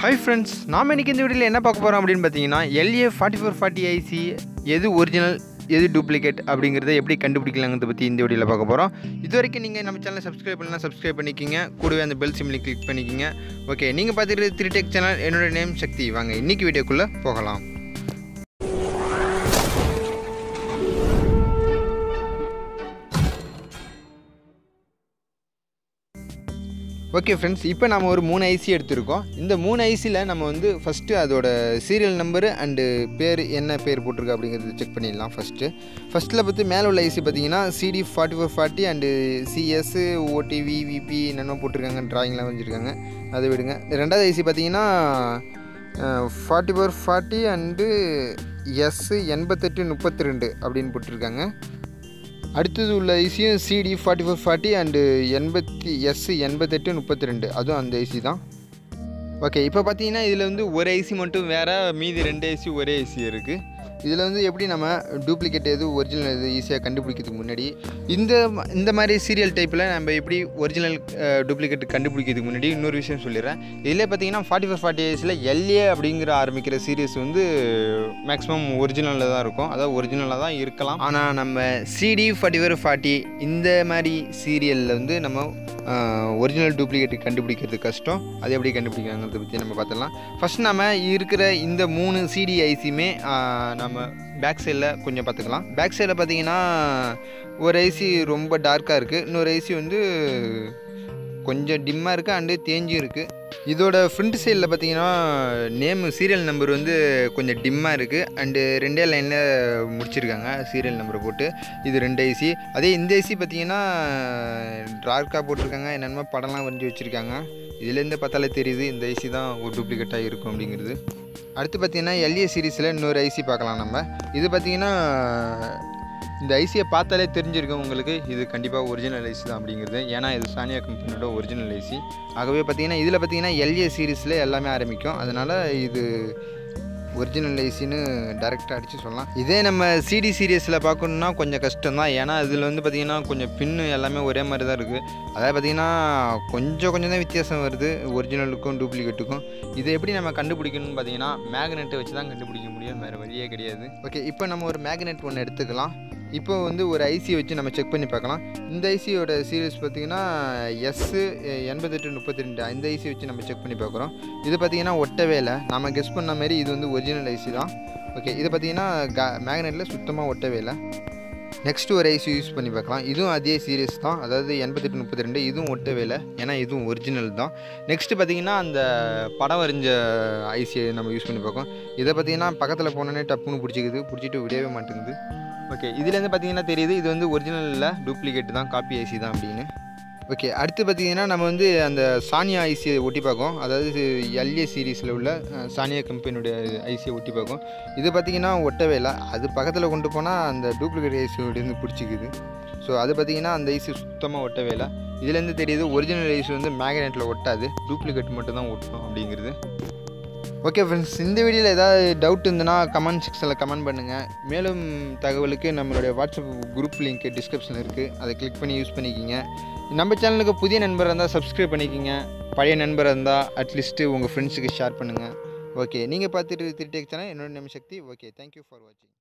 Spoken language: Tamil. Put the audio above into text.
ஹாய் ஃப்ரெண்ட்ஸ் நாம் இன்றைக்கி இந்த வீடியோவில் என்ன பார்க்க போகிறோம் அப்படின்னு பார்த்தீங்கன்னா LA forty four forty IC எது ஒரிஜினல் எது டூப்ளிகேட் அப்படிங்கிறத எப்படி கண்டுபிடிக்கலாங்கிறத பற்றி இந்த வீடியோவில் பார்க்க போகிறோம் இது வரைக்கும் நீங்கள் நம்ம சேனலை சப்ஸ்கிரைப் பண்ணலாம் சப்ஸ்கிரைப் பண்ணிக்கிங்க கூடவே அந்த பெல் சிம்லி கிளிக் பண்ணிக்கிங்க ஓகே நீங்கள் பார்த்துட்டு த்ரீ டெக் சேனல் என்னோட நேம் சக்தி வாங்க இன்றைக்கி வீடியோக்குள்ளே போகலாம் ஓகே ஃப்ரெண்ட்ஸ் இப்போ நம்ம ஒரு மூணு ஐசி எடுத்திருக்கோம் இந்த மூணு ஐசியில் நம்ம வந்து ஃபஸ்ட்டு அதோட சீரியல் நம்பரு அண்டு பேர் என்ன பேர் போட்டிருக்கு அப்படிங்கிறது செக் பண்ணிடலாம் ஃபஸ்ட்டு ஃபஸ்ட்டில் பார்த்து மேலே உள்ள ஐசி பார்த்தீங்கன்னா CD forty four forty and CS ODV VP என்னென்ன போட்டிருக்காங்க ட்ராயிங்லாம் வச்சுருக்காங்க அதை விடுங்க ரெண்டாவது ஐசி பார்த்தீங்கன்னா forty four forty and S எண்பத்தெட்டு முப்பத்தி ரெண்டு அப்படின்னு போட்டிருக்காங்க அடுத்தது உள்ள ஐசியும் CD forty four forty and எண்பத்தி எஸ் எண்பத்தெட்டு முப்பத்தி ரெண்டு அதுவும் அந்த ஐசி தான் ஓகே இப்போ பார்த்தீங்கன்னா இதில் வந்து ஒரு ஐசி மட்டும் வேறு மீதி ரெண்டு ஐசி ஒரே ஐசி இருக்குது இதில் வந்து எப்படி நம்ம டூப்ளிகேட் எது ஒரிஜினல் எது ஈஸியாக கண்டுபிடிக்கிறதுக்கு முன்னாடி இந்த இந்த மாதிரி சீரியல் டைப்பில் நம்ம எப்படி ஒரிஜினல் டூப்ளிகேட் கண்டுபிடிக்கிறதுக்கு முன்னாடி இன்னொரு விஷயம் சொல்லிடுறேன் இதில் பார்த்தீங்கன்னா ஃபார்ட்டி ஃபோர் ஃபார்ட்டி ஐஸில் எல்ஏ அப்படிங்கிற ஆரம்பிக்கிற சீரியஸ் வந்து மேக்ஸிமம் ஒரிஜினலில் தான் இருக்கும் அதாவது ஒரிஜினலாக தான் இருக்கலாம் ஆனால் நம்ம சிடி ஃபார்ட்டி ஃபோர் ஃபார்ட்டி இந்த மாதிரி சீரியலில் வந்து நம்ம ஒரிஜினல் டூப்ளிகேட் கண்டுபிடிக்கிறது கஷ்டம் அது எப்படி கண்டுபிடிக்கிறாங்கிறத பற்றி நம்ம பார்த்துடலாம் ஃபஸ்ட் நம்ம இருக்கிற இந்த மூணு சிடி ஐசியுமே நம்ம பேக் சைடில் கொஞ்சம் பார்த்துக்கலாம் பேக் சைடில் பார்த்தீங்கன்னா ஒரு ஐசி ரொம்ப டார்க்காக இருக்குது இன்னொரு ஐசி வந்து கொஞ்சம் டிம்மாக இருக்குது அண்டு தேஞ்சும் இருக்குது இதோட ஃப்ரண்ட் சைடில் பார்த்தீங்கன்னா நேம் சீரியல் நம்பர் வந்து கொஞ்சம் டிம்மாக இருக்குது அண்டு ரெண்டே லைனில் முடிச்சிருக்காங்க சீரியல் நம்பரை போட்டு இது ரெண்டு ஐசி அதே இந்த ஐசி பார்த்தீங்கன்னா டார்க்காக போட்டிருக்காங்க என்னென்னமோ படம்லாம் வரைஞ்சி வச்சுருக்காங்க இதுலேருந்து பார்த்தாலே தெரியுது இந்த ஐசி தான் ஒரு டூப்ளிகேட்டாக இருக்கும் அப்படிங்கிறது அடுத்து பார்த்தீங்கன்னா எல்ஏ சீரீஸில் இன்னொரு ஐசி பார்க்கலாம் நம்ம இது பார்த்தீங்கன்னா இந்த ஐசியை பார்த்தாலே தெரிஞ்சிருக்கும் உங்களுக்கு இது கண்டிப்பாக ஒரிஜினல் ஐசி தான் அப்படிங்கிறது ஏன்னா இது சானியா கம்பெனியோட ஒரிஜினல் ஐசி ஆகவே பார்த்தீங்கன்னா இதில் பார்த்தீங்கன்னா எல்ஏ சீரீஸில் எல்லாமே ஆரம்பிக்கும் அதனால் இது ஒரிஜினல் ஐசின்னு டேரெக்டாக அடித்து சொல்லலாம் இதே நம்ம சிடி சீரியஸில் பார்க்கணுன்னா கொஞ்சம் கஷ்டம் தான் ஏன்னா இதில் வந்து பார்த்திங்கன்னா கொஞ்சம் பின்னு எல்லாமே ஒரே மாதிரி தான் இருக்குது அதாவது பார்த்திங்கன்னா கொஞ்சம் கொஞ்சம் தான் வித்தியாசம் வருது ஒரிஜினலுக்கும் டூப்ளிகேட்டுக்கும் இதை எப்படி நம்ம கண்டுபிடிக்கணும்னு பார்த்தீங்கன்னா மேக்னெட்டை வச்சு தான் கண்டுபிடிக்க முடியும் வேறு வழியே கிடையாது ஓகே இப்போ நம்ம ஒரு மேக்னெட் ஒன்று எடுத்துக்கலாம் இப்போ வந்து ஒரு ஐசியை வச்சு நம்ம செக் பண்ணி பார்க்கலாம் இந்த ஐசியோட சீரியஸ் பார்த்திங்கன்னா எஸ்ஸு எண்பத்தெட்டு முப்பத்தி ரெண்டு இந்த ஐசி வச்சு நம்ம செக் பண்ணி பார்க்குறோம் இது பார்த்திங்கன்னா ஒட்டவே இல்லை நம்ம கெஸ் பண்ண மாதிரி இது வந்து ஒரிஜினல் ஐசி தான் ஓகே இது பார்த்திங்கன்னா க மேக்னெட்டில் சுத்தமாக ஒட்டவே இல்லை நெக்ஸ்ட்டு ஒரு ஐசி யூஸ் பண்ணி பார்க்கலாம் இதுவும் அதே சீரியஸ் தான் அதாவது எண்பத்தெட்டு முப்பத்தி ரெண்டு இதுவும் ஒட்டவே இல்லை ஏன்னா இதுவும் ஒரிஜினல் தான் நெக்ஸ்ட்டு பார்த்திங்கன்னா அந்த படம் வரைஞ்ச ஐசியை நம்ம யூஸ் பண்ணி பார்க்கோம் இதை பார்த்திங்கன்னா பக்கத்தில் போனோன்னே டப்புன்னு பிடிச்சிக்குது பிடிச்சிட்டு விடவே மாட்டேங்குது ஓகே இதுலேருந்து பார்த்தீங்கன்னா தெரியுது இது வந்து ஒரிஜினல் இல்லை டூப்ளிகேட் தான் காப்பி ஐசி தான் அப்படின்னு ஓகே அடுத்து பார்த்தீங்கன்னா நம்ம வந்து அந்த சானியா ஐசியை ஒட்டி பார்க்கோம் அதாவது எல்ஏ சீரீஸில் உள்ள சானியா கம்பெனியுடைய ஐசியை ஒட்டி பார்க்கும் இது பார்த்திங்கன்னா ஒட்டவே இல்லை அது பக்கத்தில் கொண்டு போனால் அந்த டூப்ளிகேட் ஐசியோடேருந்து பிடிச்சிக்குது ஸோ அது பார்த்திங்கன்னா அந்த ஐசி சுத்தமாக ஒட்டவே இல்லை இதுலேருந்து தெரியுது ஒரிஜினல் ஐசி வந்து மேக்னெட்டில் ஒட்டாது டூப்ளிகேட் மட்டும் தான் ஒட்டும் அப்படிங்கிறது ஓகே ஃப்ரெண்ட்ஸ் இந்த வீடியோவில் ஏதாவது டவுட் இருந்ததுன்னா கமெண்ட் செக்ஷனில் கமெண்ட் பண்ணுங்கள் மேலும் தகவலுக்கு நம்மளுடைய வாட்ஸ்அப் குரூப் லிங்க் டிஸ்கிரிப்ஷன் இருக்குது அதை கிளிக் பண்ணி யூஸ் பண்ணிக்கிங்க நம்ம சேனலுக்கு புதிய நண்பர் இருந்தால் சப்ஸ்கிரைப் பண்ணிக்கிங்க பழைய நண்பர் இருந்தால் அட்லீஸ்ட்டு உங்கள் ஃப்ரெண்ட்ஸுக்கு ஷேர் பண்ணுங்கள் ஓகே நீங்கள் பார்த்துட்டு திருட்டேக் சேனல் என்னோட name Sakthi okay thank you for வாட்சிங்